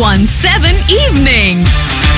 917 Evenings.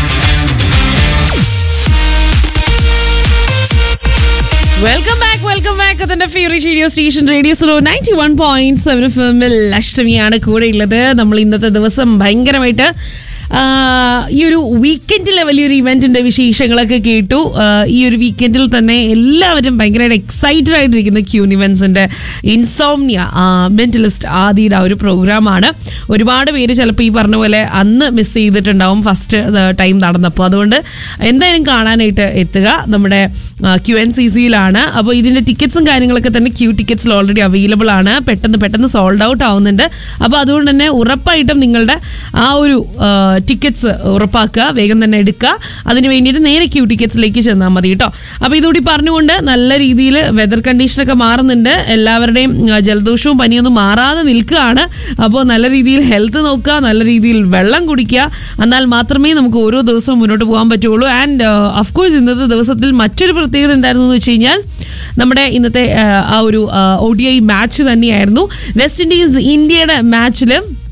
Welcome back welcome back അതിന്റെ favourite radio station radio slow ninety one point seven ഫിലിമിൽ അഷ്ടമിയാണ് കൂടെ ഉള്ളത് നമ്മൾ ഇന്നത്തെ ദിവസം ഭയങ്കരമായിട്ട് ആ, ഈ ഒരു വീക്കെൻഡിലെ വലിയൊരു ഇവന്റിന്റെ വിശേഷങ്ങളൊക്കെ കേട്ടു ആ, ഈ ഒരു വീക്കെൻഡിൽ തന്നെ എല്ലാവരും ഭയങ്കരമായിട്ട് എക്സൈറ്റഡ് ആയിട്ടിരിക്കുന്ന ക്യൂൻ ഇവന്റ്സിന്റെ ഇൻസോംനിയ മെന്റലിസ്റ്റ് ആദിയുടെ ആ ഒരു പ്രോഗ്രാമാണ് ഒരുപാട് പേര് ചിലപ്പോൾ ഈ പറഞ്ഞ പോലെ അന്ന് മിസ് ചെയ്തിട്ടുണ്ടാവും ഫസ്റ്റ് ടൈം നടന്നപ്പോൾ അതുകൊണ്ട് എന്തായാലും കാണാനായിട്ട് എത്തുക നമ്മുടെ ക്യു എൻ സി സിയിലാണ് അപ്പോൾ ഇതിന്റെ ടിക്കറ്റ്സും കാര്യങ്ങളൊക്കെ തന്നെ ക്യൂ ടിക്കറ്റ്സിൽ ഓൾറെഡി അവൈലബിൾ ആണ് പെട്ടെന്ന് പെട്ടെന്ന് സോൾഡ് ഔട്ട് ആവുന്നുണ്ട് അപ്പോൾ അതുകൊണ്ട് തന്നെ ഉറപ്പായിട്ടും നിങ്ങളുടെ ആ ഒരു ടിക്കറ്റ്സ് ഉറപ്പാക്കുക വേഗം തന്നെ എടുക്കുക അതിന് വേണ്ടിയിട്ട് നേരെ ക്യൂ ടിക്കറ്റ്സിലേക്ക് ചെന്നാൽ മതി കേട്ടോ അപ്പോൾ ഇതുകൂടി പറഞ്ഞുകൊണ്ട് നല്ല രീതിയിൽ വെതർ കണ്ടീഷനൊക്കെ മാറുന്നുണ്ട് എല്ലാവരുടെയും ആ, ജലദോഷവും പനിയൊന്നും മാറാതെ നിൽക്കുകയാണ് അപ്പോൾ നല്ല രീതിയിൽ ഹെൽത്ത് നോക്കുക നല്ല രീതിയിൽ വെള്ളം കുടിക്കുക എന്നാൽ മാത്രമേ നമുക്ക് ഓരോ ദിവസവും മുന്നോട്ട് പോകാൻ പറ്റുള്ളൂ ആൻഡ് കോഴ്സ് ഇന്നത്തെ ദിവസത്തിൽ മറ്റൊരു പ്രത്യേകത എന്തായിരുന്നു എന്ന് വെച്ച് കഴിഞ്ഞാൽ നമ്മുടെ ഇന്നത്തെ ആ, ആ ഒരു ഒ ഡി ഐ മാച്ച് തന്നെയായിരുന്നു വെസ്റ്റ് ഇൻഡീസ് ഇന്ത്യയുടെ മാച്ചിൽ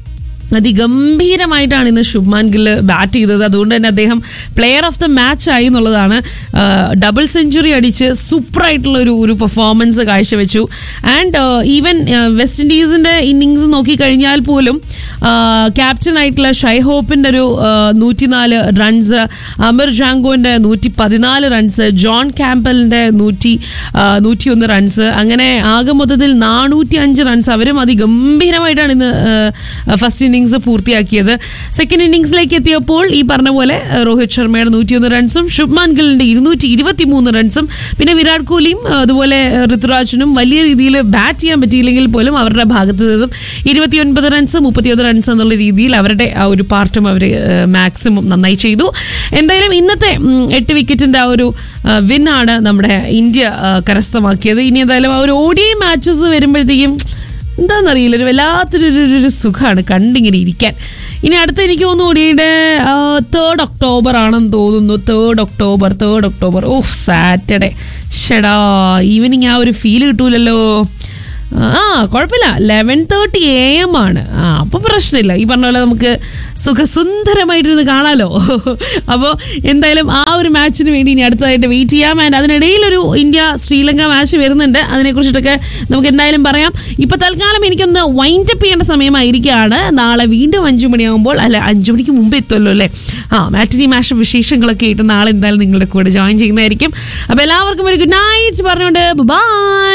അതിഗംഭീരമായിട്ടാണ് ഇന്ന് ശുഭ്മാൻ ഗിൽ ബാറ്റ് ചെയ്തത് അതുകൊണ്ട് തന്നെ അദ്ദേഹം പ്ലെയർ ഓഫ് ദ മാച്ച് ആയി എന്നുള്ളതാണ് ഡബിൾ സെഞ്ചുറി അടിച്ച് സൂപ്പറായിട്ടുള്ള ഒരു ഒരു പെർഫോമൻസ് കാഴ്ചവെച്ചു ആൻഡ് ഈവൻ വെസ്റ്റ് ഇൻഡീസിന്റെ ഇന്നിങ്സ് നോക്കിക്കഴിഞ്ഞാൽ പോലും ക്യാപ്റ്റൻ ആയിട്ടുള്ള ഷൈ ഹോപ്പിന്റെ ഒരു നൂറ്റിനാല് റൺസ് അമർ ജാങ്കോന്റെ നൂറ്റി പതിനാല് റൺസ് ജോൺ ക്യാമ്പലിന്റെ നൂറ്റി നൂറ്റിയൊന്ന് റൺസ് അങ്ങനെ ആകെ മൊത്തത്തിൽ നാനൂറ്റി അഞ്ച് റൺസ് അവരും അതിഗംഭീരമായിട്ടാണ് ഇന്ന് ഫസ്റ്റ് ഇന്നിങ്സ് പൂർത്തിയാക്കിയത് സെക്കൻഡ് ഇന്നിങ്സിലേക്ക് എത്തിയപ്പോൾ ഈ പറഞ്ഞ പോലെ ആ, രോഹിത് ശർമ്മയുടെ നൂറ്റിയൊന്ന് റൺസും ശുഭ്മാൻ ഗില്ലിന്റെ ഇരുന്നൂറ്റി ഇരുപത്തി മൂന്ന് റൺസും പിന്നെ വിരാട് കോഹ്ലിയും ആ, അതുപോലെ ഋതുരാജിനും വലിയ രീതിയിൽ ബാറ്റ് ചെയ്യാൻ പറ്റിയില്ലെങ്കിൽ പോലും അവരുടെ ഭാഗത്ത് നിന്നും ഇരുപത്തിയൊൻപത് റൺസ് മുപ്പത്തിയൊന്ന് റൺസ് എന്നുള്ള രീതിയിൽ അവരുടെ ആ ഒരു പാർട്ടും അവർ മാക്സിമം നന്നായി ചെയ്തു എന്തായാലും ഇന്നത്തെ ഉം, എട്ട് വിക്കറ്റിന്റെ ആ ഒരു വിന്നാണ് നമ്മുടെ ഇന്ത്യ ആ, കരസ്ഥമാക്കിയത് ഇനി എന്തായാലും ആ ഒരു ഓഡിയ മാച്ചസ് വരുമ്പോഴത്തേക്കും എന്താണെന്നറിയില്ല ഒരു വല്ലാത്തൊരു ഒരു- ഒരു- ഒരു സുഖമാണ് കണ്ടിങ്ങനെ ഇരിക്കാൻ ഇനി അടുത്ത എനിക്ക് തോന്നുന്നു ഓടിയുടെ തേർഡ് ഒക്ടോബർ ആണെന്ന് തോന്നുന്നു third October third October oh Saturday ഷെടാ ഈവനിങ് ആ ഒരു ഫീൽ കിട്ടൂലല്ലോ ആ കുഴപ്പമില്ല ലെവൻ തേർട്ടി എ എം ആണ് ആ അപ്പോൾ പ്രശ്നമില്ല ഈ പറഞ്ഞ പോലെ നമുക്ക് സുഖസുന്ദരമായിട്ടിരുന്ന് കാണാലോ അപ്പോൾ എന്തായാലും ആ ഒരു മാച്ചിന് വേണ്ടി ഇനി അടുത്തതായിട്ട് വെയിറ്റ് ചെയ്യാം ആൻഡ് അതിനിടയിലൊരു ഇന്ത്യ ശ്രീലങ്ക മാച്ച് വരുന്നുണ്ട് അതിനെക്കുറിച്ചിട്ടൊക്കെ നമുക്ക് എന്തായാലും പറയാം ഇപ്പൊ തൽക്കാലം എനിക്കൊന്ന് വൈൻഡ് അപ്പ് ചെയ്യേണ്ട സമയമായിരിക്കുകയാണ് നാളെ വീണ്ടും അഞ്ചു മണിയാകുമ്പോൾ അല്ല അഞ്ചു മണിക്ക് മുമ്പ് എത്തുമല്ലോ അല്ലേ ആ മാറ്റിനി മാഷ് വിശേഷങ്ങളൊക്കെ ആയിട്ട് നാളെ എന്തായാലും നിങ്ങളുടെ കൂടെ ജോയിൻ ചെയ്യുന്നതായിരിക്കും അപ്പോൾ എല്ലാവർക്കും ഒരു ഗുഡ് നൈറ്റ് പറഞ്ഞുകൊണ്ട് ബൈ